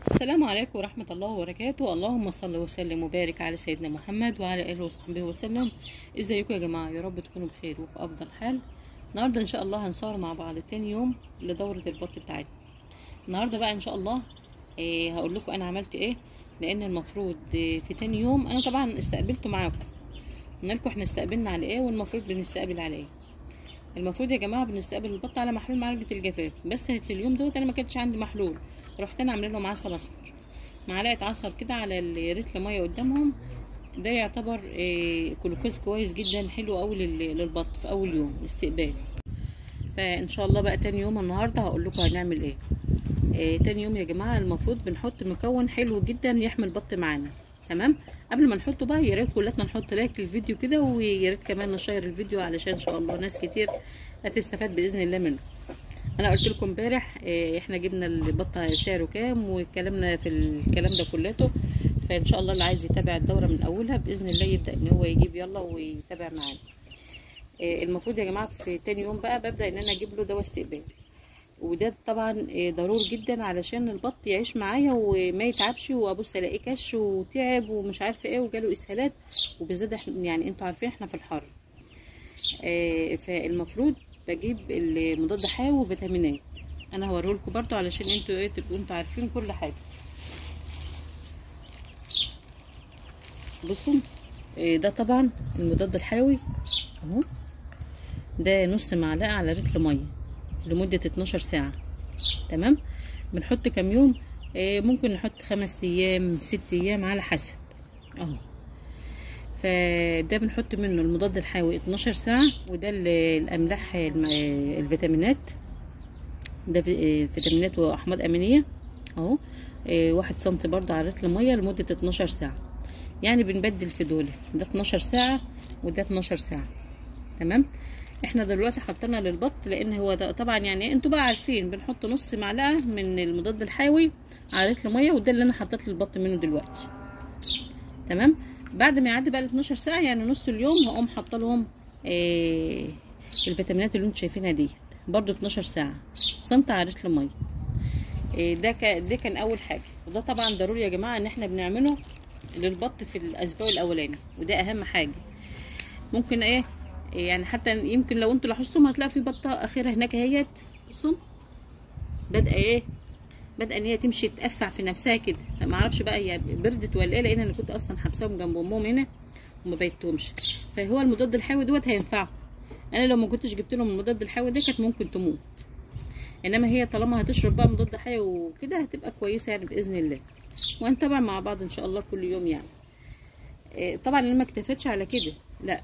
السلام عليكم ورحمة الله وبركاته اللهم صل وسلم وبارك على سيدنا محمد وعلى آله وصحبه وسلم ازيكم يا جماعة يا رب تكونوا بخير وفي أفضل حال النهاردة إن شاء الله هنصور مع بعض تاني يوم لدورة البط بتاعتنا النهاردة بقى إن شاء الله إيه هقول لكم أنا عملت إيه لأن المفروض إيه في تاني يوم أنا طبعا استقبلته معاكم قلنا لكم إحنا استقبلنا على إيه والمفروض بنستقبل على إيه المفروض يا جماعه بنستقبل البط على محلول معالجه الجفاف بس في اليوم دوت انا ما كانش عندي محلول رحت انا عامله لهم عسل اسمر معلقه عسل كده على الريتل ميه قدامهم ده يعتبر إيه جلوكوز كويس جدا حلو قوي للبط في اول يوم استقبال فان شاء الله بقى تاني يوم النهارده هقول لكم هنعمل ايه, إيه تاني يوم يا جماعه المفروض بنحط مكون حلو جدا يحمي البط معانا تمام قبل ما نحطه بقى يا ريت كلنا نحط لايك للفيديو كده ويا ريت كمان نشير الفيديو علشان ان شاء الله ناس كتير هتستفاد باذن الله منه انا قلت لكم امبارح احنا جبنا البطه سعره كام واتكلمنا في الكلام ده كلته فان شاء الله اللي عايز يتابع الدوره من اولها باذن الله يبدا ان هو يجيب يلا ويتابع معانا المفروض يا جماعه في تاني يوم بقى ببدا ان انا اجيب له دواء استقبال وده طبعا ضروري جدا علشان البط يعيش معايا وما يتعبش وابص الاقيه كش وتعب ومش عارفه ايه وجاله اسهالات وبالذات يعني انتوا عارفين احنا في الحر آه فالمفروض بجيب المضاد حيوي وفيتامينات انا هوريهولكوا برضو علشان انتوا ايه تبقوا انتوا عارفين كل حاجه بصوا آه ده طبعا المضاد الحيوي اهو ده نص معلقه على رتل ميه لمدة 12 ساعة تمام بنحط كام يوم آه ممكن نحط خمس ايام ست ايام على حسب اهو فده بنحط منه المضاد الحيوي 12 ساعة وده الاملاح الفيتامينات ده فيتامينات واحماض امينية اهو آه واحد سنتي برضه على رتل مية لمدة 12 ساعة يعني بنبدل في دول ده 12 ساعة وده 12 ساعة تمام احنا دلوقتي حطينا للبط لان هو ده طبعا يعني انتوا بقى عارفين بنحط نص معلقه من المضاد الحيوي على لتر ميه وده اللي انا حطيت للبط منه دلوقتي تمام بعد ما يعدي بقى ال 12 ساعه يعني نص اليوم هقوم حاطه لهم آه الفيتامينات اللي انتوا شايفينها ديت برده 12 ساعه سنت على لتر ميه آه ده كان ده كان اول حاجه وده طبعا ضروري يا جماعه ان احنا بنعمله للبط في الاسبوع الاولاني وده اهم حاجه ممكن ايه يعني حتى يمكن لو انتوا لاحظتم هتلاقي في بطه اخيره هناك اهيت بصوا بادئه ايه بادئه ان هي تمشي تقفع في نفسها كده ما اعرفش بقى هي بردت ولا ايه لان انا كنت اصلا حابساهم جنب امهم هنا وما بيتهمش فهو المضاد الحيوي دوت هينفعهم انا لو ما كنتش جبت لهم المضاد الحيوي ده كانت ممكن تموت انما هي طالما هتشرب بقى مضاد حيوي وكده هتبقى كويسه يعني باذن الله وهنتابع مع بعض ان شاء الله كل يوم يعني طبعا انا ما اكتفيتش على كده لا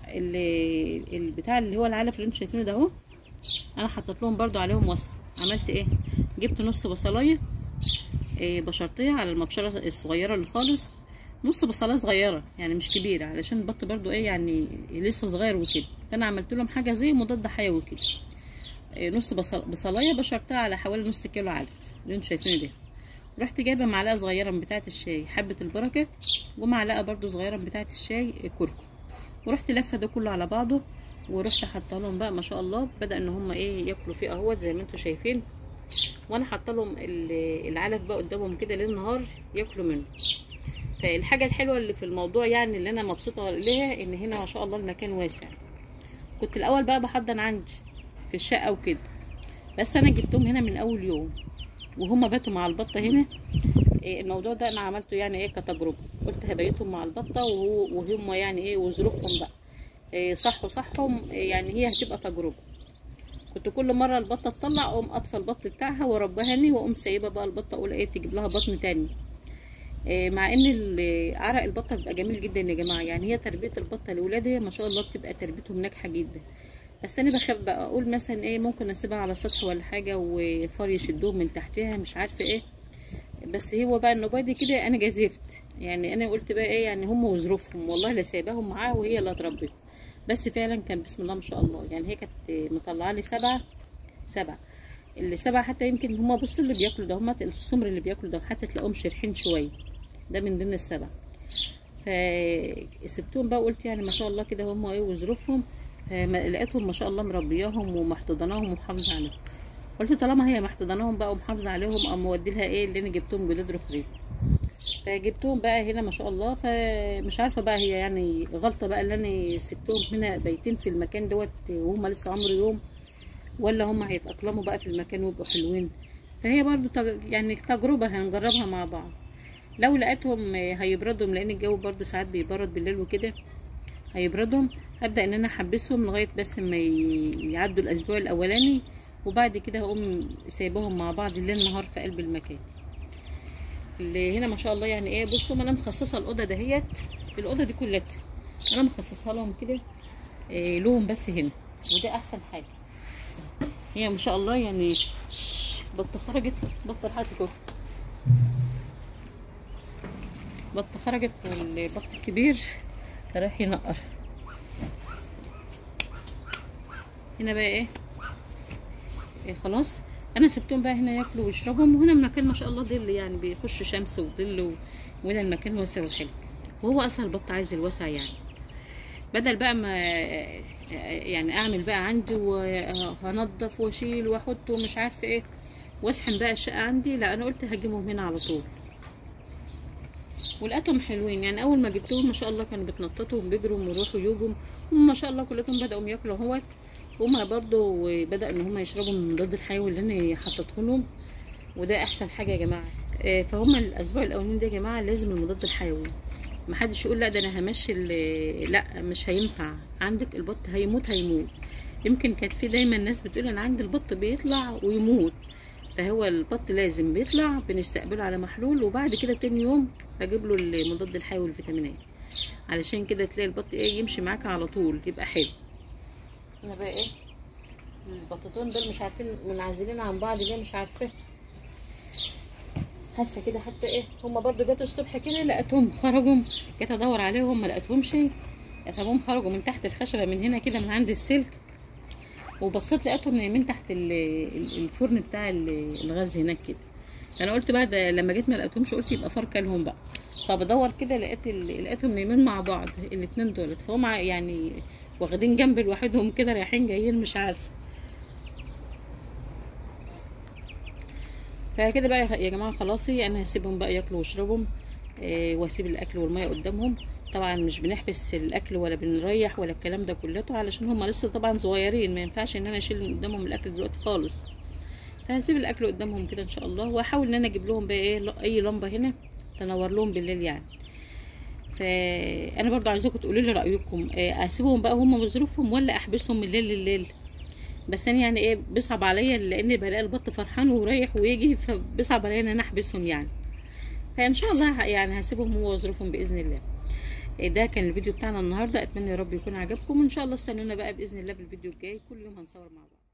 البتاع اللي هو العلف اللي انتوا شايفينه ده اهو انا حطيت لهم برده عليهم وصفه عملت ايه جبت نص بصلايه إيه بشرتيه على المبشره الصغيره اللي خالص نص بصلايه صغيره يعني مش كبيره علشان البط برده ايه يعني لسه صغير وكده فانا عملت لهم حاجه زي مضاد حيوي كده إيه نص بصل بصلايه بشرتها على حوالي نص كيلو علف اللي انتوا شايفينه ده رحت جايبه معلقه صغيره من بتاعه الشاي حبه البركه ومعلقه برده صغيره من بتاعه الشاي كركم ورحت لفه ده كله على بعضه ورحت حاطه لهم بقى ما شاء الله بدا ان هم ايه ياكلوا فيه اهوت زي ما انتم شايفين وانا حاطه لهم العلف بقى قدامهم كده ليل نهار ياكلوا منه فالحاجه الحلوه اللي في الموضوع يعني اللي انا مبسوطه ليها ان هنا ما شاء الله المكان واسع كنت الاول بقى بحضن عندي في الشقه وكده بس انا جبتهم هنا من اول يوم وهم باتوا مع البطه هنا الموضوع ده انا عملته يعني ايه كتجربه قلت هبيتهم مع البطه وهم يعني ايه وظروفهم بقى إيه صحوا صحهم إيه يعني هي هتبقى تجربه كنت كل مره البطه تطلع اقوم اطفى البط بتاعها واربيها اني واقوم سايبه بقى البطه اقول ايه تجيب لها بطن تاني إيه مع ان عرق البطه بيبقى جميل جدا يا جماعه يعني هي تربيه البطه لاولادها ما شاء الله بتبقى تربيتهم ناجحه جدا بس انا بخاف بقى اقول مثلا ايه ممكن اسيبها على السطح ولا حاجه وفار يشدوهم من تحتها مش عارفه ايه بس هو بقى النبادي كده انا جازفت يعني انا قلت بقى ايه يعني هم وظروفهم والله لا سايباهم معاه وهي اللي هتربيهم بس فعلا كان بسم الله ما شاء الله يعني هي كانت مطلعه لي سبعه سبعه السبعه حتى يمكن هم بصوا اللي بياكلوا ده هم السمر اللي بياكلوا ده حتى تلاقوهم شرحين شويه ده من ضمن السبعه فسبتهم بقى قلت يعني ما شاء الله كده هم ايه وظروفهم لقيتهم ما شاء الله مربياهم ومحتضناهم ومحافظه عليهم قلت طالما هي محتضناهم بقى ومحافظه عليهم او مودي لها ايه اللي انا جبتهم جداد رخرين فجبتهم بقى هنا ما شاء الله فمش عارفه بقى هي يعني غلطه بقى اللي انا سبتهم هنا بايتين في المكان دوت وهم لسه عمر يوم ولا هم هيتاقلموا بقى في المكان ويبقوا حلوين فهي برضو تج... يعني تجربه هنجربها مع بعض لو لقيتهم هيبردهم لان الجو برضو ساعات بيبرد بالليل وكده هيبردهم هبدا ان انا احبسهم لغايه بس ما يعدوا الاسبوع الاولاني وبعد كده هقوم سايباهم مع بعض الليل نهار في قلب المكان اللي هنا ما شاء الله يعني ايه بصوا ما انا مخصصه الاوضه دهيت الاوضه دي كلها انا مخصصها لهم كده إيه لهم بس هنا وده احسن حاجه هي ما شاء الله يعني بط خرجت بط حياتكم بط خرجت والبط الكبير رايح ينقر هنا بقى ايه, إيه خلاص انا سبتهم بقى هنا ياكلوا ويشربوا وهنا المكان ما شاء الله ظل يعني بيخش شمس وظل و... وهنا المكان واسع وحلو وهو اصلا البط عايز الوسع يعني بدل بقى ما يعني اعمل بقى عندي وهنضف واشيل واحط ومش عارفه ايه واسحن بقى الشقه عندي لا انا قلت هجيبهم هنا على طول ولقيتهم حلوين يعني اول ما جبتهم ما شاء الله كانوا بيتنططوا وبيجروا ويروحوا يجوا هم ما شاء الله كلهم بداوا ياكلوا اهوت هما برضو بدا ان هما يشربوا من مضاد الحيوي اللي انا حطيته لهم وده احسن حاجه يا جماعه فهم الاسبوع الاولانيين ده يا جماعه لازم المضاد الحيوي محدش يقول لا ده انا همشي لا مش هينفع عندك البط هيموت هيموت يمكن كانت في دايما ناس بتقول انا عندي البط بيطلع ويموت فهو البط لازم بيطلع بنستقبله على محلول وبعد كده تاني يوم بجيب له المضاد الحيوي والفيتامينات علشان كده تلاقي البط ايه يمشي معاك على طول يبقى حلو هنا بقى ايه البطاطون دول مش عارفين منعزلين عن بعض ليه مش عارفه حاسه كده حتى ايه هما برضو جاتوا الصبح كده لقيتهم خرجوا جيت ادور عليهم ما لقيتهمش لقيتهم خرجوا من تحت الخشبه من هنا كده من عند السلك وبصيت لقيتهم نايمين تحت الفرن بتاع الغاز هناك كده انا قلت بقى ده لما جيت ما لقيتهمش قلت يبقى فركه لهم بقى فبدور كده لقيت لقيتهم نايمين مع بعض الاثنين دولت فهم يعني واخدين جنب لوحدهم كده رايحين جايين مش عارفه فكده بقى يا جماعه خلاصي انا هسيبهم بقى ياكلوا ويشربوا إيه واسيب الاكل والميه قدامهم طبعا مش بنحبس الاكل ولا بنريح ولا الكلام ده كلته علشان هم لسه طبعا صغيرين ما ينفعش ان انا اشيل قدامهم الاكل دلوقتي خالص فهسيب الاكل قدامهم كده ان شاء الله واحاول ان انا اجيب لهم بقى ايه اي لمبه هنا تنور لهم بالليل يعني فانا برضو عايزاكم تقولوا لي رايكم اسيبهم بقى هم بظروفهم ولا احبسهم من الليل لليل بس انا يعني ايه بيصعب عليا لان بلاقي البط فرحان ورايح ويجي فبيصعب عليا ان انا احبسهم يعني فان شاء الله يعني هسيبهم هو وظروفهم باذن الله ده كان الفيديو بتاعنا النهارده اتمنى يا رب يكون عجبكم وان شاء الله استنونا بقى باذن الله في الفيديو الجاي كل يوم هنصور مع بعض